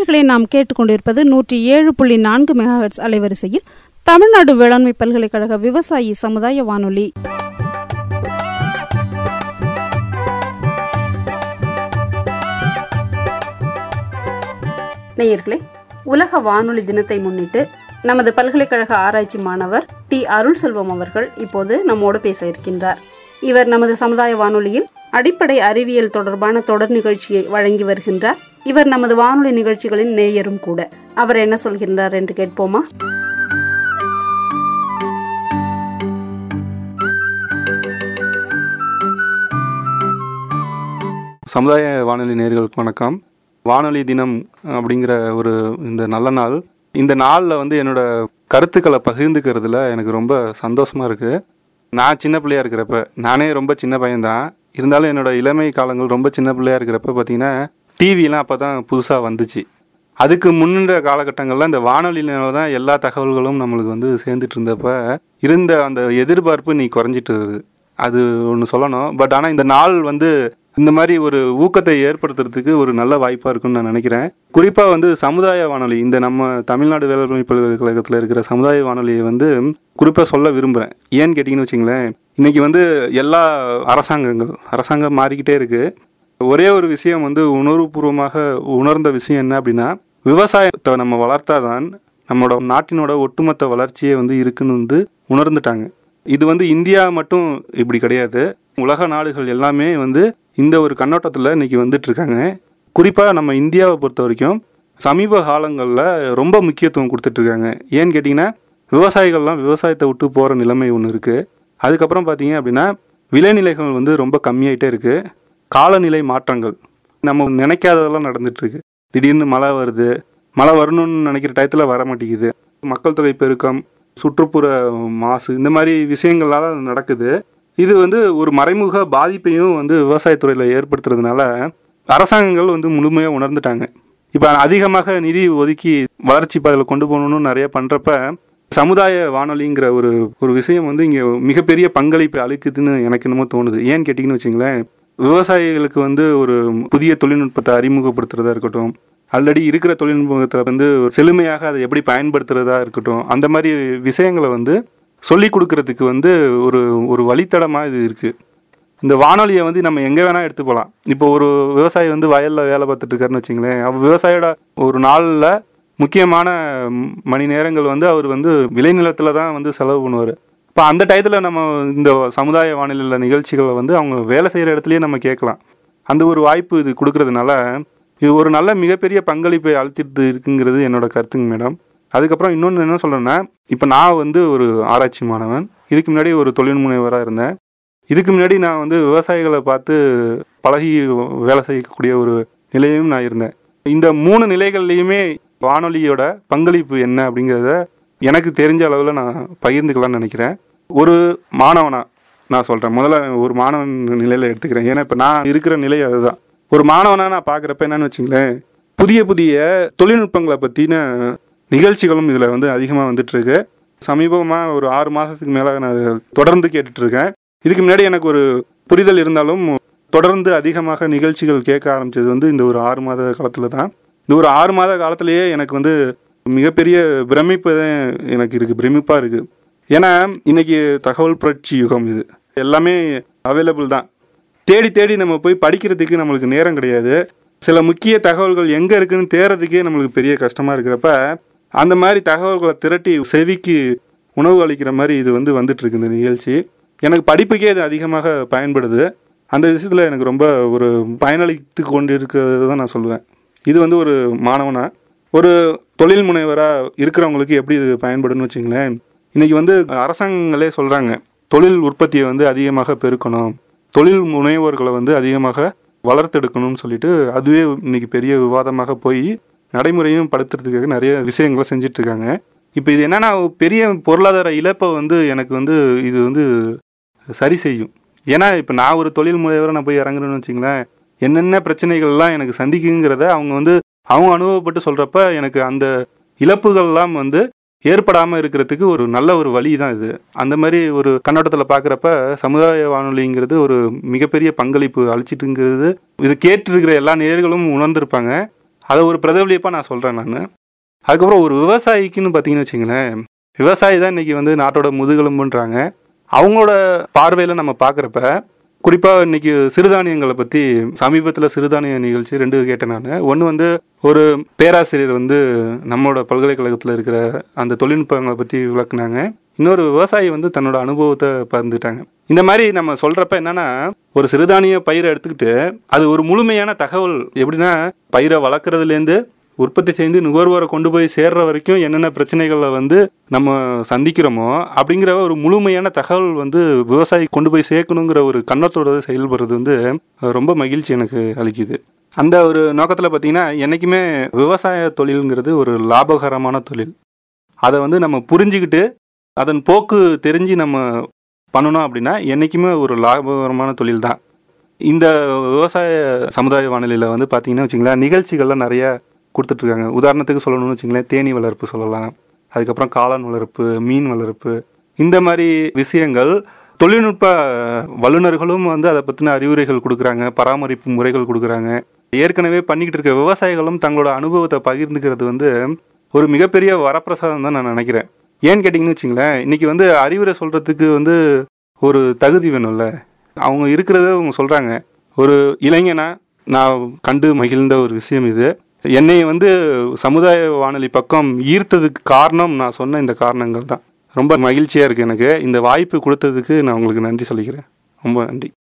நேயர்களை நாம் கேட்டுக்கொண்டிருப்பது நூற்றி ஏழு புள்ளி நான்கு மெகாஹெட்ஸ் அலைவரிசையில் தமிழ்நாடு வேளாண்மை பல்கலைக்கழக விவசாயி சமுதாய வானொலி நேயர்களே உலக வானொலி தினத்தை முன்னிட்டு நமது பல்கலைக்கழக ஆராய்ச்சி மாணவர் டி அருள் செல்வம் அவர்கள் இப்போது நம்மோடு பேச இருக்கின்றார் இவர் நமது சமுதாய வானொலியில் அடிப்படை அறிவியல் தொடர்பான தொடர் நிகழ்ச்சியை வழங்கி வருகின்றார் இவர் நமது வானொலி நிகழ்ச்சிகளின் நேயரும் கூட அவர் என்ன சொல்கின்றார் என்று கேட்போமா சமுதாய வானொலி நேர்களுக்கு வணக்கம் வானொலி தினம் அப்படிங்கிற ஒரு இந்த நல்ல நாள் இந்த நாளில் வந்து என்னோட கருத்துக்களை பகிர்ந்துக்கிறதுல எனக்கு ரொம்ப சந்தோஷமாக இருக்குது நான் சின்ன பிள்ளையா இருக்கிறப்ப நானே ரொம்ப சின்ன பையன்தான் இருந்தாலும் என்னோட இளமை காலங்கள் ரொம்ப சின்ன பிள்ளையா இருக்கிறப்ப பார்த்தீங்கன்னா டிவிலாம் அப்போ தான் புதுசாக வந்துச்சு அதுக்கு முன்னின்ற காலகட்டங்களில் இந்த வானொலியினால தான் எல்லா தகவல்களும் நம்மளுக்கு வந்து சேர்ந்துட்டு இருந்தப்ப இருந்த அந்த எதிர்பார்ப்பு நீ குறைஞ்சிட்டு வருது அது ஒன்று சொல்லணும் பட் ஆனால் இந்த நாள் வந்து இந்த மாதிரி ஒரு ஊக்கத்தை ஏற்படுத்துறதுக்கு ஒரு நல்ல வாய்ப்பாக இருக்குன்னு நான் நினைக்கிறேன் குறிப்பாக வந்து சமுதாய வானொலி இந்த நம்ம தமிழ்நாடு வேளாண்மை பல்கலைக்கழகத்தில் இருக்கிற சமுதாய வானொலியை வந்து குறிப்பாக சொல்ல விரும்புகிறேன் ஏன்னு கேட்டிங்கன்னு வச்சிங்களேன் இன்னைக்கு வந்து எல்லா அரசாங்கங்கள் அரசாங்கம் மாறிக்கிட்டே இருக்குது ஒரே ஒரு விஷயம் வந்து உணர்வுபூர்வமாக உணர்ந்த விஷயம் என்ன அப்படின்னா விவசாயத்தை நம்ம வளர்த்தாதான் நம்மளோட நாட்டினோட ஒட்டுமொத்த வளர்ச்சியே வந்து இருக்குன்னு வந்து உணர்ந்துட்டாங்க இது வந்து இந்தியா மட்டும் இப்படி கிடையாது உலக நாடுகள் எல்லாமே வந்து இந்த ஒரு கண்ணோட்டத்தில் இன்னைக்கு வந்துட்டு இருக்காங்க குறிப்பாக நம்ம இந்தியாவை பொறுத்த வரைக்கும் சமீப காலங்களில் ரொம்ப முக்கியத்துவம் கொடுத்துட்டு இருக்காங்க ஏன்னு கேட்டிங்கன்னா விவசாயிகள்லாம் விவசாயத்தை விட்டு போகிற நிலைமை ஒன்று இருக்குது அதுக்கப்புறம் பார்த்தீங்க அப்படின்னா விளைநிலைகள் வந்து ரொம்ப கம்மியாயிட்டே இருக்குது காலநிலை மாற்றங்கள் நம்ம நினைக்காததெல்லாம் நடந்துட்டு இருக்கு திடீர்னு மழை வருது மழை வரணும்னு நினைக்கிற டயத்தில் வர மாட்டேங்குது மக்கள் தொகை பெருக்கம் சுற்றுப்புற மாசு இந்த மாதிரி விஷயங்களால நடக்குது இது வந்து ஒரு மறைமுக பாதிப்பையும் வந்து விவசாயத்துறையில் ஏற்படுத்துறதுனால அரசாங்கங்கள் வந்து முழுமையாக உணர்ந்துட்டாங்க இப்போ அதிகமாக நிதி ஒதுக்கி வளர்ச்சி பாதையில் கொண்டு போகணும்னு நிறைய பண்ணுறப்ப சமுதாய வானொலிங்கிற ஒரு ஒரு விஷயம் வந்து இங்கே மிகப்பெரிய பங்களிப்பை அளிக்குதுன்னு எனக்கு என்னமோ தோணுது ஏன்னு கேட்டிங்கன்னு வச்சிங்களேன் விவசாயிகளுக்கு வந்து ஒரு புதிய தொழில்நுட்பத்தை அறிமுகப்படுத்துறதா இருக்கட்டும் ஆல்ரெடி இருக்கிற தொழில்நுட்பத்தை வந்து செழுமையாக அதை எப்படி பயன்படுத்துறதா இருக்கட்டும் அந்த மாதிரி விஷயங்களை வந்து சொல்லி கொடுக்கறதுக்கு வந்து ஒரு ஒரு வழித்தடமாக இது இருக்குது இந்த வானொலியை வந்து நம்ம எங்கே வேணால் எடுத்து போகலாம் இப்போ ஒரு விவசாயி வந்து வயலில் வேலை பார்த்துட்டு இருக்காருன்னு வச்சுங்களேன் அவர் விவசாயியோட ஒரு நாளில் முக்கியமான மணி நேரங்கள் வந்து அவர் வந்து விளைநிலத்தில் தான் வந்து செலவு பண்ணுவார் இப்போ அந்த டயத்தில் நம்ம இந்த சமுதாய வானிலையில் நிகழ்ச்சிகளை வந்து அவங்க வேலை செய்கிற இடத்துலையே நம்ம கேட்கலாம் அந்த ஒரு வாய்ப்பு இது கொடுக்கறதுனால இது ஒரு நல்ல மிகப்பெரிய பங்களிப்பை அழுத்திட்டு இருக்குங்கிறது என்னோட கருத்துங்க மேடம் அதுக்கப்புறம் இன்னொன்று என்ன சொல்கிறேன்னா இப்போ நான் வந்து ஒரு ஆராய்ச்சி மாணவன் இதுக்கு முன்னாடி ஒரு தொழில் முனைவராக இருந்தேன் இதுக்கு முன்னாடி நான் வந்து விவசாயிகளை பார்த்து பழகி வேலை செய்யக்கூடிய ஒரு நிலையும் நான் இருந்தேன் இந்த மூணு நிலைகள்லையுமே வானொலியோட பங்களிப்பு என்ன அப்படிங்கிறத எனக்கு தெரிஞ்ச அளவில் நான் பகிர்ந்துக்கலாம்னு நினைக்கிறேன் ஒரு மாணவனா நான் சொல்கிறேன் முதல்ல ஒரு மாணவன் நிலையில் எடுத்துக்கிறேன் ஏன்னா இப்போ நான் இருக்கிற நிலை அதுதான் ஒரு மாணவனாக நான் பார்க்குறப்ப என்னன்னு வச்சுங்களேன் புதிய புதிய தொழில்நுட்பங்களை பற்றின நிகழ்ச்சிகளும் இதில் வந்து அதிகமாக வந்துட்டுருக்கு சமீபமாக ஒரு ஆறு மாதத்துக்கு மேலே நான் தொடர்ந்து கேட்டுட்ருக்கேன் இதுக்கு முன்னாடி எனக்கு ஒரு புரிதல் இருந்தாலும் தொடர்ந்து அதிகமாக நிகழ்ச்சிகள் கேட்க ஆரம்பித்தது வந்து இந்த ஒரு ஆறு மாத காலத்தில் தான் இந்த ஒரு ஆறு மாத காலத்திலேயே எனக்கு வந்து மிகப்பெரிய பிரமிப்பு தான் எனக்கு இருக்குது பிரமிப்பாக இருக்குது ஏன்னா இன்னைக்கு தகவல் புரட்சி யுகம் இது எல்லாமே அவைலபிள் தான் தேடி தேடி நம்ம போய் படிக்கிறதுக்கு நம்மளுக்கு நேரம் கிடையாது சில முக்கிய தகவல்கள் எங்கே இருக்குன்னு தேடுறதுக்கே நம்மளுக்கு பெரிய கஷ்டமாக இருக்கிறப்ப அந்த மாதிரி தகவல்களை திரட்டி செவிக்கு உணவு அளிக்கிற மாதிரி இது வந்து வந்துட்டு இருக்கு இந்த நிகழ்ச்சி எனக்கு படிப்புக்கே இது அதிகமாக பயன்படுது அந்த விஷயத்தில் எனக்கு ரொம்ப ஒரு பயனளித்து கொண்டு இருக்கிறது தான் நான் சொல்லுவேன் இது வந்து ஒரு மாணவனா ஒரு தொழில் முனைவராக இருக்கிறவங்களுக்கு எப்படி இது பயன்படுன்னு வச்சுங்களேன் இன்றைக்கி வந்து அரசாங்கங்களே சொல்கிறாங்க தொழில் உற்பத்தியை வந்து அதிகமாக பெருக்கணும் தொழில் முனைவோர்களை வந்து அதிகமாக வளர்த்தெடுக்கணும்னு சொல்லிட்டு அதுவே இன்னைக்கு பெரிய விவாதமாக போய் நடைமுறையும் படுத்துறதுக்காக நிறைய விஷயங்களை செஞ்சுட்டு இருக்காங்க இப்போ இது என்னன்னா பெரிய பொருளாதார இழப்பை வந்து எனக்கு வந்து இது வந்து சரி செய்யும் ஏன்னா இப்போ நான் ஒரு தொழில் முனைவரை நான் போய் இறங்குறேன்னு வச்சுங்களேன் என்னென்ன பிரச்சனைகள்லாம் எனக்கு சந்திக்குங்கிறத அவங்க வந்து அவங்க அனுபவப்பட்டு சொல்கிறப்ப எனக்கு அந்த இழப்புகள்லாம் வந்து ஏற்படாமல் இருக்கிறதுக்கு ஒரு நல்ல ஒரு வழி தான் இது அந்த மாதிரி ஒரு கண்ணோட்டத்தில் பார்க்குறப்ப சமுதாய வானொலிங்கிறது ஒரு மிகப்பெரிய பங்களிப்பு அளிச்சிட்டுங்கிறது இது கேட்டிருக்கிற எல்லா நேர்களும் உணர்ந்திருப்பாங்க அதை ஒரு பிரதிபலிப்பாக நான் சொல்கிறேன் நான் அதுக்கப்புறம் ஒரு விவசாயிக்குன்னு பார்த்தீங்கன்னு வச்சுங்களேன் விவசாயி தான் இன்றைக்கி வந்து நாட்டோட முதுகெலும்புன்றாங்க அவங்களோட பார்வையில் நம்ம பார்க்குறப்ப குறிப்பாக இன்னைக்கு சிறுதானியங்களை பற்றி சமீபத்தில் சிறுதானிய நிகழ்ச்சி ரெண்டு கேட்டேன் நான் ஒன்று வந்து ஒரு பேராசிரியர் வந்து நம்மளோட பல்கலைக்கழகத்தில் இருக்கிற அந்த தொழில்நுட்பங்களை பற்றி விளக்குனாங்க இன்னொரு விவசாயி வந்து தன்னோட அனுபவத்தை பகிர்ந்துட்டாங்க இந்த மாதிரி நம்ம சொல்கிறப்ப என்னன்னா ஒரு சிறுதானிய பயிரை எடுத்துக்கிட்டு அது ஒரு முழுமையான தகவல் எப்படின்னா பயிரை வளர்க்குறதுலேருந்து உற்பத்தி செய்து நுகர்வோரை கொண்டு போய் சேர்ற வரைக்கும் என்னென்ன பிரச்சனைகளை வந்து நம்ம சந்திக்கிறோமோ அப்படிங்கிற ஒரு முழுமையான தகவல் வந்து விவசாயி கொண்டு போய் சேர்க்கணுங்கிற ஒரு கண்ணத்தோட செயல்படுறது வந்து ரொம்ப மகிழ்ச்சி எனக்கு அளிக்குது அந்த ஒரு நோக்கத்தில் பார்த்தீங்கன்னா என்றைக்குமே விவசாய தொழிலுங்கிறது ஒரு லாபகரமான தொழில் அதை வந்து நம்ம புரிஞ்சுக்கிட்டு அதன் போக்கு தெரிஞ்சு நம்ம பண்ணணும் அப்படின்னா என்றைக்குமே ஒரு லாபகரமான தொழில் தான் இந்த விவசாய சமுதாய வானிலையில் வந்து பார்த்தீங்கன்னா வச்சுங்களேன் நிகழ்ச்சிகள்லாம் நிறைய கொடுத்துட்ருக்காங்க உதாரணத்துக்கு சொல்லணும்னு வச்சுங்களேன் தேனி வளர்ப்பு சொல்லலாம் அதுக்கப்புறம் காளான் வளர்ப்பு மீன் வளர்ப்பு இந்த மாதிரி விஷயங்கள் தொழில்நுட்ப வல்லுநர்களும் வந்து அதை பற்றின அறிவுரைகள் கொடுக்குறாங்க பராமரிப்பு முறைகள் கொடுக்குறாங்க ஏற்கனவே பண்ணிக்கிட்டு இருக்க விவசாயிகளும் தங்களோட அனுபவத்தை பகிர்ந்துக்கிறது வந்து ஒரு மிகப்பெரிய வரப்பிரசாதம் தான் நான் நினைக்கிறேன் ஏன்னு கேட்டிங்கன்னு வச்சுங்களேன் இன்றைக்கி வந்து அறிவுரை சொல்கிறதுக்கு வந்து ஒரு தகுதி வேணும்ல அவங்க இருக்கிறத அவங்க சொல்கிறாங்க ஒரு இளைஞனா நான் கண்டு மகிழ்ந்த ஒரு விஷயம் இது என்னை வந்து சமுதாய வானொலி பக்கம் ஈர்த்ததுக்கு காரணம் நான் சொன்ன இந்த காரணங்கள் தான் ரொம்ப மகிழ்ச்சியாக இருக்குது எனக்கு இந்த வாய்ப்பு கொடுத்ததுக்கு நான் உங்களுக்கு நன்றி சொல்லிக்கிறேன் ரொம்ப நன்றி